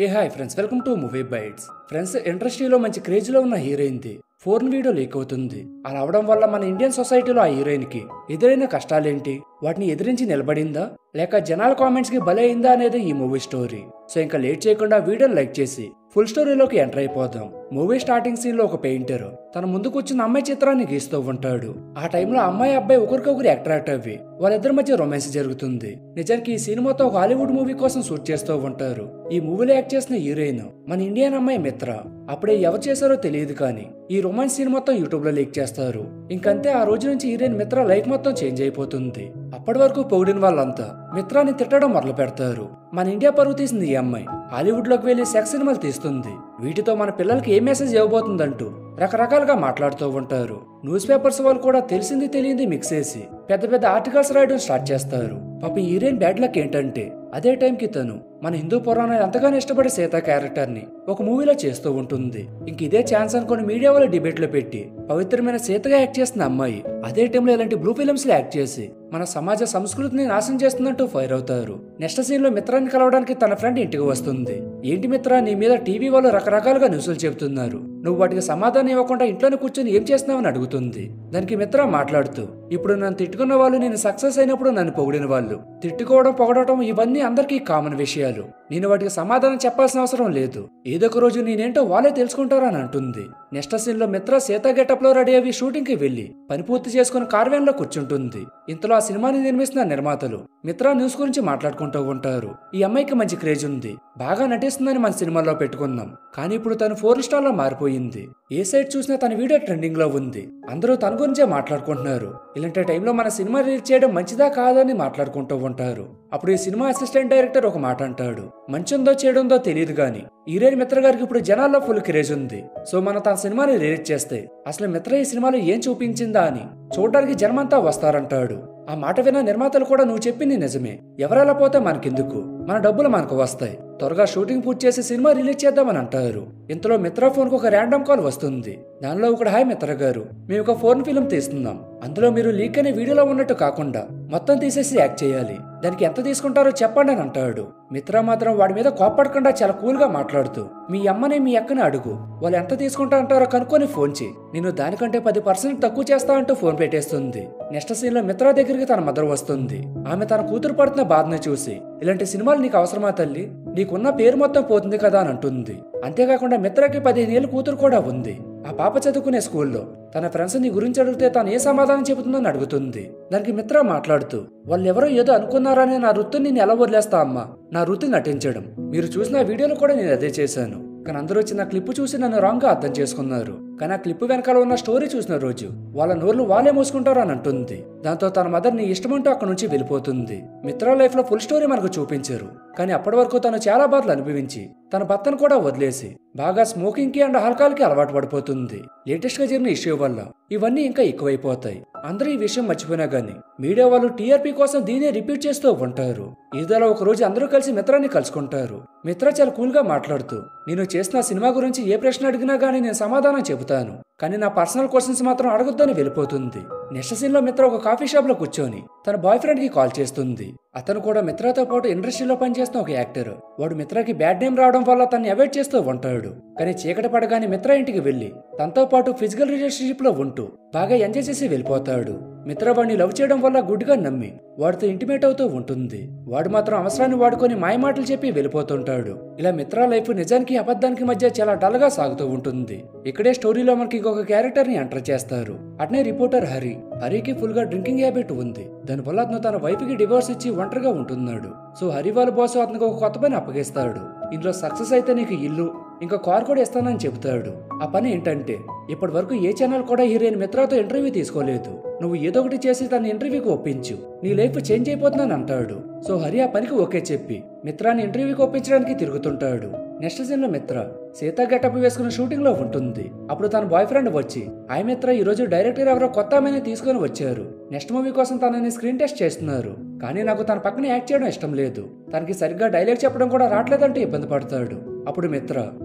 A hi friends welcome to movie bites friends ఇండస్ట్రీలో మంచి craze లో ఉన్న హీరోయిన్ది ఫోర్న్ వీడియో లీక్ అవుతుంది అలా అవడం వల్ల మన ఇండియన్ సొసైటీలో ఆ హీరోయిన్ కి ఎదురైన కష్టాలేంటి వాటిని ఎదిరించి నిలబడిందా లేక జనాల కామెంట్స్ కి బలైందా అనేది ఈ మూవీ స్టోరీ సో ఇంకా లేట్ చేయకుండా వీడియోని లైక్ చేసి ఫుల్ స్టోరీలోకి ఎంటర్ అయిపోదాం మూవీ స్టార్టింగ్ సీన్ లో ఒక పెయింటర్ తన ముందుకు వచ్చిన అమ్మాయి చిత్రాన్ని గీస్తూ ఉంటాడు ఆ టైంలో అమ్మాయి అబ్బాయి ఒకరికొకరు అట్రాక్ట్ అవ్వి వాళ్ళిద్దరి మధ్య రొమాన్స్ జరుగుతుంది నిజానికి ఈ సినిమాతో ఒక హాలీవుడ్ మూవీ కోసం షూట్ చేస్తూ ఉంటారు ఈ మూవీలో యాక్ట్ చేసిన హీరోయిన్ మన ఇండియన్ అమ్మాయి మిత్ర అప్పుడే ఎవరు చేశారో తెలియదు కానీ ఈ రొమాన్స్ సీన్ మొత్తం యూట్యూబ్ లో లీక్ చేస్తారు ఇంకంతే ఆ రోజు నుంచి హీరోయిన్ మిత్ర లైఫ్ మొత్తం చేంజ్ అయిపోతుంది అప్పటి వరకు పొగిడిన వాళ్ళంతా మిత్రాన్ని తిట్టడం మొదలు పెడతారు మన ఇండియా పరువు తీసింది ఈ అమ్మాయి హాలీవుడ్ లోకి వెళ్లి సెక్స్ సినిమాలు తీస్తుంది వీటితో మన పిల్లలకి ఏ మెసేజ్ ఇవ్వబోతుందంటూ రకరకాలుగా మాట్లాడుతూ ఉంటారు న్యూస్ పేపర్స్ వాళ్ళు కూడా తెలిసింది తెలియంది మిక్స్ చేసి పెద్ద పెద్ద ఆర్టికల్స్ రాయడం స్టార్ట్ చేస్తారు పాప హీరోయిన్ బ్యాడ్ లక్ ఏంటంటే అదే టైంకి తను మన హిందూ పురాణాలు ఎంతగానో ఇష్టపడే సీత క్యారెక్టర్ ని ఒక మూవీలో చేస్తూ ఉంటుంది ఇంక ఇదే ఛాన్స్ అనుకుని మీడియా వాళ్ళ డిబేట్ లో పెట్టి పవిత్రమైన సీతగా యాక్ట్ చేస్తున్న అమ్మాయి అదే టైంలో ఇలాంటి బ్లూ ఫిలిమ్స్ లో యాక్ట్ చేసి మన సమాజ సంస్కృతిని నాశనం చేస్తున్నట్టు ఫైర్ అవుతారు నెక్స్ట్ సీన్ లో మిత్రాన్ని కలవడానికి తన ఫ్రెండ్ ఇంటికి వస్తుంది ఏంటి మిత్ర నీ మీద టీవీ వాళ్ళు రకరకాలుగా న్యూస్లు చెబుతున్నారు నువ్వు వాటికి సమాధానం ఇవ్వకుండా ఇంట్లోనే కూర్చొని ఏం చేస్తున్నావని అడుగుతుంది దానికి మిత్ర మాట్లాడుతూ ఇప్పుడు నన్ను తిట్టుకున్న వాళ్ళు నేను సక్సెస్ అయినప్పుడు నన్ను పొగిడిన వాళ్ళు తిట్టుకోవడం పొగడటం ఇవన్నీ అందరికీ కామన్ విషయాలు నేను వాటికి సమాధానం చెప్పాల్సిన అవసరం లేదు ఏదో ఒక రోజు నేనేంటో వాళ్ళే తెలుసుకుంటారని అంటుంది నెక్స్ట్ సీన్ లో మిత్ర సీత గెటప్ లో రెడీ అవి షూటింగ్ కి వెళ్లి పని పూర్తి చేసుకుని కార్వ్యాన్ లో కూర్చుంటుంది ఇంతలో ఆ సినిమాని నిర్మిస్తున్న నిర్మాతలు మిత్ర న్యూస్ గురించి మాట్లాడుకుంటూ ఉంటారు ఈ అమ్మాయికి మంచి క్రేజ్ ఉంది బాగా నటిస్తుందని మన సినిమాలో పెట్టుకున్నాం కానీ ఇప్పుడు తను ఫోర్ స్టార్ లో మారిపోయింది ఏ సైడ్ చూసినా తన వీడియో ట్రెండింగ్ లో ఉంది అందరూ తన గురించే మాట్లాడుకుంటున్నారు ఇలాంటి టైంలో మన సినిమా రిలీజ్ చేయడం మంచిదా కాదని మాట్లాడుకుంటూ ఉంటారు అప్పుడు ఈ సినిమా అసిస్టెంట్ డైరెక్టర్ ఒక మాట అంటాడు మంచుందో చేయడుందో తెలియదు గాని హీరోయిన్ మిత్ర గారికి ఇప్పుడు జనాల్లో ఫుల్ క్రేజ్ ఉంది సో మనం తన సినిమాని రిలీజ్ చేస్తే అసలు మిత్ర ఈ సినిమాలో ఏం చూపించిందా అని చూడడానికి జనమంతా వస్తారంటాడు ఆ మాట విన్న నిర్మాతలు కూడా నువ్వు చెప్పింది నిజమే ఎవరెలా పోతే మనకెందుకు మన డబ్బులు మనకు వస్తాయి త్వరగా షూటింగ్ పూర్తి చేసి సినిమా రిలీజ్ చేద్దామని అంటారు ఇంతలో మిత్ర ఫోన్ కు ఒక ర్యాండమ్ కాల్ వస్తుంది దానిలో ఒకడు హాయ్ మిత్ర గారు మేము ఒక ఫోన్ ఫిల్మ్ తీస్తున్నాం అందులో మీరు లీక్ అనే వీడియోలో ఉన్నట్టు కాకుండా మొత్తం తీసేసి యాక్ట్ చేయాలి దానికి ఎంత తీసుకుంటారో చెప్పండి అని అంటాడు మిత్ర మాత్రం వాడి మీద కోపడకుండా చాలా కూల్ గా మాట్లాడుతూ మీ అమ్మని మీ అక్కని అడుగు వాళ్ళు ఎంత తీసుకుంటా అంటారో కనుక్కొని ఫోన్ చేయి నేను దానికంటే పది పర్సెంట్ తక్కువ చేస్తా అంటూ ఫోన్ పెట్టేస్తుంది నెక్స్ట్ సీన్ లో మిత్ర దగ్గరికి తన మదర్ వస్తుంది ఆమె తన కూతురు పడుతున్న బాధను చూసి ఇలాంటి సినిమాలు నీకు అవసరమా తల్లి నీకున్న పేరు మొత్తం పోతుంది కదా అని అంటుంది అంతేకాకుండా మిత్రకి పదిహేను ఏళ్ళ కూతురు కూడా ఉంది ఆ పాప చదువుకునే స్కూల్లో తన ఫ్రెండ్స్ నీ గురించి అడిగితే తాను ఏ సమాధానం చెబుతుందని అడుగుతుంది దానికి మిత్ర మాట్లాడుతూ వాళ్ళెవరో ఏదో అనుకున్నారని నా వృత్తిని నేను ఎలా వదిలేస్తా అమ్మా నా వృత్తి నటించడం మీరు చూసిన వీడియోలో కూడా నేను అదే చేశాను కానీ అందరూ వచ్చి నా క్లిప్ చూసి నన్ను రాంగ్ గా అర్థం చేసుకున్నారు కానీ ఆ క్లిప్ వెనకాల ఉన్న స్టోరీ చూసిన రోజు వాళ్ళ నోర్లు వాళ్ళే మూసుకుంటారు అని అంటుంది దాంతో తన మదర్ నీ ఇష్టమంటూ అక్కడ నుంచి వెళ్ళిపోతుంది మిత్ర లైఫ్ లో ఫుల్ స్టోరీ మనకు చూపించారు కానీ అప్పటి వరకు తను చాలా బాధలు అనుభవించి తన భర్తను కూడా వదిలేసి బాగా స్మోకింగ్ కి అండ్ ఆల్కహాల్ కి అలవాటు పడిపోతుంది లేటెస్ట్ గా జరిగిన ఇష్యూ వల్ల ఇవన్నీ ఇంకా ఎక్కువైపోతాయి అందరూ ఈ విషయం మర్చిపోయినా గానీ మీడియా వాళ్ళు టీఆర్పీ కోసం దీనే రిపీట్ చేస్తూ ఉంటారు ఇదిలా ఒక రోజు అందరూ కలిసి మిత్రాన్ని కలుసుకుంటారు మిత్ర చాలా కూల్ గా మాట్లాడుతూ నేను చేసిన సినిమా గురించి ఏ ప్రశ్న అడిగినా గానీ నేను సమాధానం చెబుతాను కానీ నా పర్సనల్ క్వశ్చన్స్ మాత్రం అడగొద్దని వెళ్ళిపోతుంది నెక్స్ట్ సీన్ లో మిత్ర ఒక కాఫీ షాప్ లో కూర్చొని తన బాయ్ ఫ్రెండ్ కి కాల్ చేస్తుంది అతను కూడా మిత్రతో పాటు ఇండస్ట్రీలో పనిచేస్తున్న ఒక యాక్టర్ వాడు మిత్రకి బ్యాడ్ నేమ్ రావడం వల్ల తన్ని అవాయిడ్ చేస్తూ ఉంటాడు కానీ చీకటి పడగానే మిత్ర ఇంటికి వెళ్లి తనతో పాటు ఫిజికల్ రిలేషన్షిప్ లో ఉంటూ బాగా ఎంజాయ్ చేసి వెళ్ళిపోతాడు మిత్ర వాడిని లవ్ చేయడం వల్ల గుడ్డిగా నమ్మి వాడితో ఇంటిమేట్ అవుతూ ఉంటుంది వాడు మాత్రం అవసరాన్ని వాడుకొని మాయమాటలు చెప్పి వెళ్ళిపోతుంటాడు ఇలా మిత్ర లైఫ్ నిజానికి అబద్ధానికి మధ్య చాలా డల్ గా సాగుతూ ఉంటుంది ఇక్కడే స్టోరీలో మనకి ఇంకొక క్యారెక్టర్ ని ఎంటర్ చేస్తారు అట్నే రిపోర్టర్ హరి హరికి ఫుల్ గా డ్రింకింగ్ హ్యాబిట్ ఉంది దానివల్ల అతను తన వైఫ్ కి డివోర్స్ ఇచ్చి ఒంటరిగా ఉంటున్నాడు సో హరి వాళ్ళ బాస్ అతనికి ఒక కొత్త పని అప్పగిస్తాడు ఇందులో సక్సెస్ అయితే నీకు ఇల్లు ఇంకా కార్ కూడా ఇస్తానని చెబుతాడు ఆ పని ఏంటంటే ఇప్పటి వరకు ఏ ఛానల్ కూడా హీరోయిన్ మిత్రతో ఇంటర్వ్యూ తీసుకోలేదు నువ్వు ఏదో ఒకటి చేసి తన ఇంటర్వ్యూకి ఒప్పించు నీ లైఫ్ చేంజ్ అయిపోతుందని అంటాడు సో హరి ఆ పనికి ఓకే చెప్పి మిత్రాన్ని ఇంటర్వ్యూకి ఒప్పించడానికి తిరుగుతుంటాడు నెక్స్ట్ సీన్ లో మిత్ర సీత గెటప్ వేసుకున్న షూటింగ్ లో ఉంటుంది అప్పుడు తన బాయ్ ఫ్రెండ్ వచ్చి హాయ్ మిత్ర ఈ రోజు డైరెక్టర్ ఎవరో కొత్త ఆమెని తీసుకొని వచ్చారు నెక్స్ట్ మూవీ కోసం తనని స్క్రీన్ టెస్ట్ చేస్తున్నారు కానీ నాకు తన పక్కన యాక్ట్ చేయడం ఇష్టం లేదు తనకి సరిగ్గా డైలాగ్ చెప్పడం కూడా రావట్లేదంటే ఇబ్బంది పడతాడు అప్పుడు మిత్ర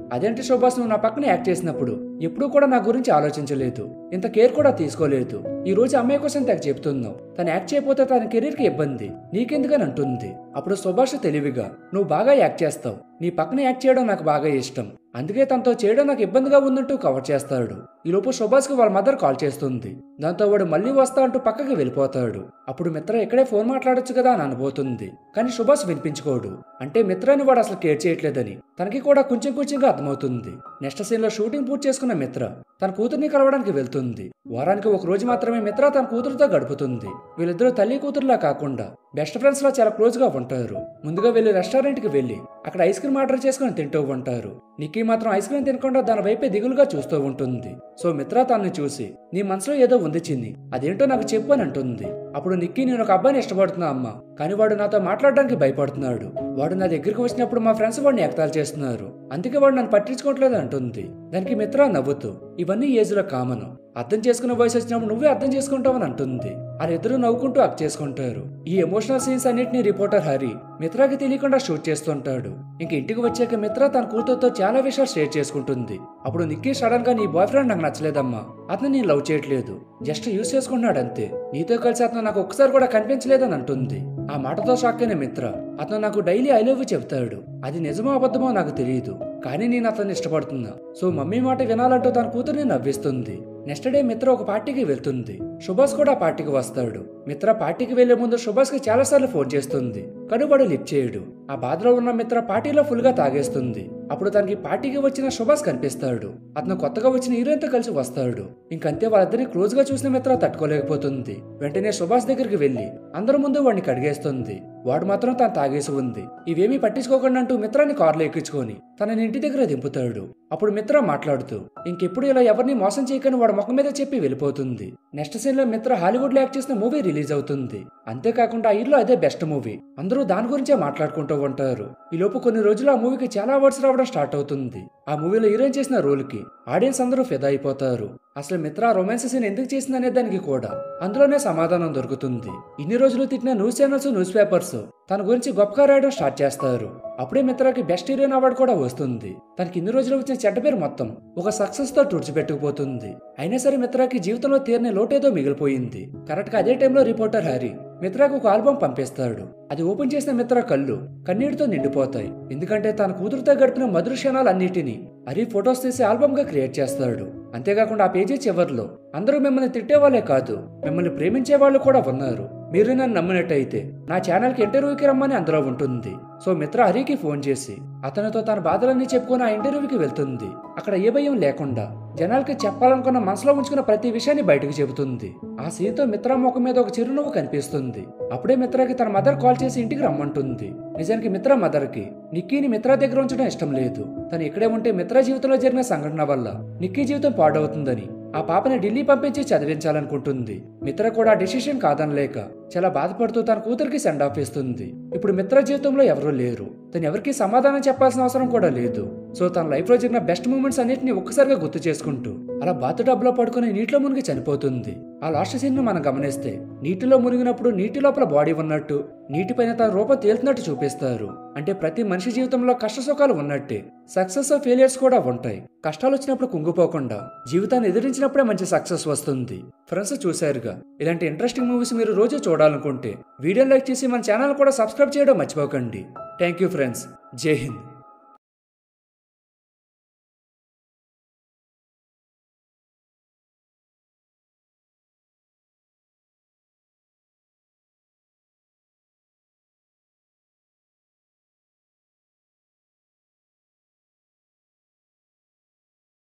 అదేంటి సుభాష్ నువ్వు నా పక్కన యాక్ట్ చేసినప్పుడు ఎప్పుడూ కూడా నా గురించి ఆలోచించలేదు ఇంత కేర్ కూడా తీసుకోలేదు ఈ రోజు అమ్మాయి కోసం తెగ చెప్తున్నావు తను యాక్ట్ చేయకపోతే తన కెరీర్ కి ఇబ్బంది నీకెందుకని అంటుంది అప్పుడు సుభాష్ తెలివిగా నువ్వు బాగా యాక్ట్ చేస్తావు నీ పక్కన యాక్ట్ చేయడం నాకు బాగా ఇష్టం అందుకే తనతో చేయడం నాకు ఇబ్బందిగా ఉందంటూ కవర్ చేస్తాడు ఈలోపు సుభాష్కి వాళ్ళ మదర్ కాల్ చేస్తుంది దాంతో వాడు మళ్ళీ వస్తా అంటూ పక్కకి వెళ్ళిపోతాడు అప్పుడు మిత్ర ఇక్కడే ఫోన్ మాట్లాడొచ్చు కదా అని అనబోతుంది కానీ సుభాష్ వినిపించుకోడు అంటే మిత్రాన్ని వాడు అసలు కేర్ చేయట్లేదని తనకి కూడా కొంచెం కొంచెంగా అర్థమవుతుంది నెక్స్ట్ సీన్ లో షూటింగ్ పూర్తి చేసుకున్న మిత్ర తన కూతుర్ని కలవడానికి వెళ్తుంది వారానికి ఒక రోజు మాత్రమే మిత్ర తన కూతురుతో గడుపుతుంది వీళ్ళిద్దరూ తల్లి కూతురులా కాకుండా బెస్ట్ ఫ్రెండ్స్ లా చాలా క్లోజ్ గా ఉంటారు ముందుగా వెళ్లి రెస్టారెంట్ కి వెళ్లి అక్కడ ఐస్ క్రీమ్ ఆర్డర్ చేసుకుని తింటూ ఉంటారు నిక్కీ మాత్రం ఐస్ క్రీమ్ తినకుండా దాని వైపే దిగులుగా చూస్తూ ఉంటుంది సో మిత్ర తనని చూసి నీ మనసులో ఏదో ఉంది చిన్ని అదేంటో నాకు చెప్పు అని అంటుంది అప్పుడు నిక్కీ నేను ఒక అబ్బాయిని ఇష్టపడుతున్నా అమ్మా కానీ వాడు నాతో మాట్లాడడానికి భయపడుతున్నాడు వాడు నా దగ్గరికి వచ్చినప్పుడు మా ఫ్రెండ్స్ వాడిని ఎగతాలు చేస్తున్నారు అందుకే వాడు నన్ను పట్టించుకోవట్లేదు అంటుంది దానికి మిత్ర నవ్వుతూ ఇవన్నీ ఏజ్ లో కామన్ అర్థం చేసుకునే వయసు వచ్చినప్పుడు నువ్వే అర్థం చేసుకుంటావని అంటుంది వాళ్ళిద్దరూ నవ్వుకుంటూ అక్ చేసుకుంటారు ఈ ఎమోషనల్ సీన్స్ అన్నిటిని రిపోర్టర్ హరి మిత్రాకి తెలియకుండా షూట్ చేస్తుంటాడు ఇంక ఇంటికి వచ్చాక మిత్ర తన కూతురుతో చాలా విషయాలు షేర్ చేసుకుంటుంది అప్పుడు నిక్కీ సడన్ గా నీ బాయ్ ఫ్రెండ్ నాకు నచ్చలేదమ్మా అతను నేను లవ్ చేయట్లేదు జస్ట్ యూస్ చేసుకున్నాడు అంతే నీతో కలిసి అతను నాకు ఒక్కసారి కూడా కనిపించలేదని అంటుంది ఆ మాటతో షాక్ అయిన మిత్ర అతను నాకు డైలీ ఐ లవ్ చెప్తాడు అది నిజమో అబద్ధమో నాకు తెలియదు కానీ నేను అతన్ని ఇష్టపడుతున్నా సో మమ్మీ మాట వినాలంటూ తన కూతుర్ని నవ్విస్తుంది నెక్స్ట్ డే మిత్ర ఒక పార్టీకి వెళ్తుంది సుభాష్ కూడా పార్టీకి వస్తాడు మిత్ర పార్టీకి వెళ్లే ముందు సుభాష్ కి చాలా సార్లు ఫోన్ చేస్తుంది కానీ వాడు లిఫ్ట్ చేయడు ఆ బాధలో ఉన్న మిత్ర పార్టీలో ఫుల్ గా తాగేస్తుంది అప్పుడు తనకి పార్టీకి వచ్చిన సుభాష్ కనిపిస్తాడు అతను కొత్తగా వచ్చిన హీరోయిన్ తో కలిసి వస్తాడు ఇంకంతే వాళ్ళిద్దరిని క్లోజ్ గా చూసిన మిత్ర తట్టుకోలేకపోతుంది వెంటనే సుభాష్ దగ్గరికి వెళ్లి అందరి ముందు వాడిని కడిగేస్తుంది వాడు మాత్రం తను తాగేసి ఉంది ఇవేమీ పట్టించుకోకుండా అంటూ మిత్రాన్ని కారులో ఎక్కించుకొని తనని ఇంటి దగ్గర దింపుతాడు అప్పుడు మిత్ర మాట్లాడుతూ ఇంకెప్పుడు ఇలా ఎవరిని మోసం చేయకని వాడు ముఖం మీద చెప్పి వెళ్ళిపోతుంది నెక్స్ట్ సీన్ లో మిత్ర హాలీవుడ్ లో యాక్ట్ చేసిన మూవీ రిలీజ్ అవుతుంది అంతేకాకుండా ఆ ఇల్లు అదే బెస్ట్ మూవీ అందరూ దాని గురించే మాట్లాడుకుంటూ ఉంటారు ఈ లోపు కొన్ని రోజులు ఆ మూవీకి చాలా అవార్డ్స్ రావడం స్టార్ట్ అవుతుంది ఆ మూవీలో హీరోయిన్ చేసిన రోల్ కి ఆడియన్స్ అందరూ ఫిదా అయిపోతారు అసలు మిత్ర రొమాన్స్ సీన్ ఎందుకు చేసిందనే దానికి కూడా అందులోనే సమాధానం దొరుకుతుంది ఇన్ని రోజులు తిట్టిన న్యూస్ ఛానల్స్ న్యూస్ పేపర్స్ తన గురించి గొప్పగా రాయడం స్టార్ట్ చేస్తారు అప్పుడే మిత్రకి బెస్ట్ హీరోయిన్ అవార్డు కూడా వస్తుంది తనకి ఇన్ని రోజులు వచ్చిన చెడ్డ పేరు మొత్తం ఒక సక్సెస్ తో తుడిచిపెట్టుకుపోతుంది అయినా సరే మిత్రకి జీవితంలో తీరని లోటేదో మిగిలిపోయింది కరెక్ట్ గా అదే టైంలో రిపోర్టర్ హరి మిత్రకు ఒక ఆల్బమ్ పంపిస్తాడు అది ఓపెన్ చేసిన మిత్ర కళ్ళు కన్నీటితో నిండిపోతాయి ఎందుకంటే తన కూతురుతో గడిపిన మధుర క్షణాలన్నిటినీ హరి ఫొటోస్ తీసి ఆల్బమ్ గా క్రియేట్ చేస్తాడు అంతేకాకుండా ఆ పేజీ చివర్లో అందరూ మిమ్మల్ని తిట్టేవాళ్లే కాదు మిమ్మల్ని ప్రేమించే వాళ్ళు కూడా ఉన్నారు మీరు నన్ను నమ్మినట్టయితే నా ఛానల్కి ఇంటర్వ్యూకి రమ్మని అందులో ఉంటుంది సో మిత్ర హరికి ఫోన్ చేసి అతనితో తన బాధలన్నీ చెప్పుకొని ఆ ఇంటర్వ్యూకి వెళ్తుంది అక్కడ ఏ భయం లేకుండా జనాలకి చెప్పాలనుకున్న మనసులో ఉంచుకున్న ప్రతి విషయాన్ని బయటకు చెబుతుంది ఆ సీన్తో మిత్ర ముఖం మీద ఒక చిరునవ్వు కనిపిస్తుంది అప్పుడే మిత్రకి తన మదర్ కాల్ చేసి ఇంటికి రమ్మంటుంది నిజానికి మిత్ర మదర్కి నిక్కీని మిత్ర దగ్గర ఉంచడం ఇష్టం లేదు తను ఇక్కడే ఉంటే మిత్ర జీవితంలో జరిగిన సంఘటన వల్ల నిక్కీ జీవితం పాడవుతుందని ఆ పాపని ఢిల్లీ పంపించి చదివించాలనుకుంటుంది మిత్ర కూడా డిసిషన్ కాదనలేక చాలా బాధపడుతూ తన కూతురికి సెండ్ ఆఫ్ ఇస్తుంది ఇప్పుడు మిత్ర జీవితంలో ఎవరూ లేరు తను ఎవరికి సమాధానం చెప్పాల్సిన అవసరం కూడా లేదు సో తన లైఫ్ లో జరిగిన బెస్ట్ మూమెంట్స్ అన్నిటిని ఒక్కసారిగా గుర్తు చేసుకుంటూ అలా బాతు డబ్లో పడుకుని నీటిలో మునిగి చనిపోతుంది ఆ లాస్ట్ సీన్ ను మనం గమనిస్తే నీటిలో మునిగినప్పుడు నీటి లోపల బాడీ ఉన్నట్టు నీటిపైన తన రూపం తేలుతున్నట్టు చూపిస్తారు అంటే ప్రతి మనిషి జీవితంలో కష్ట సుఖాలు ఉన్నట్టే సక్సెస్ ఫెయిలియర్స్ కూడా ఉంటాయి కష్టాలు వచ్చినప్పుడు కుంగిపోకుండా జీవితాన్ని ఎదిరించినప్పుడే మంచి సక్సెస్ వస్తుంది ఫ్రెండ్స్ చూశారుగా ఇలాంటి ఇంట్రెస్టింగ్ మూవీస్ మీరు రోజు చూడాలనుకుంటే వీడియో లైక్ చేసి మన ఛానల్ కూడా సబ్స్క్రైబ్ చేయడం మర్చిపోకండి థ్యాంక్ యూ ఫ్రెండ్స్ జై హింద్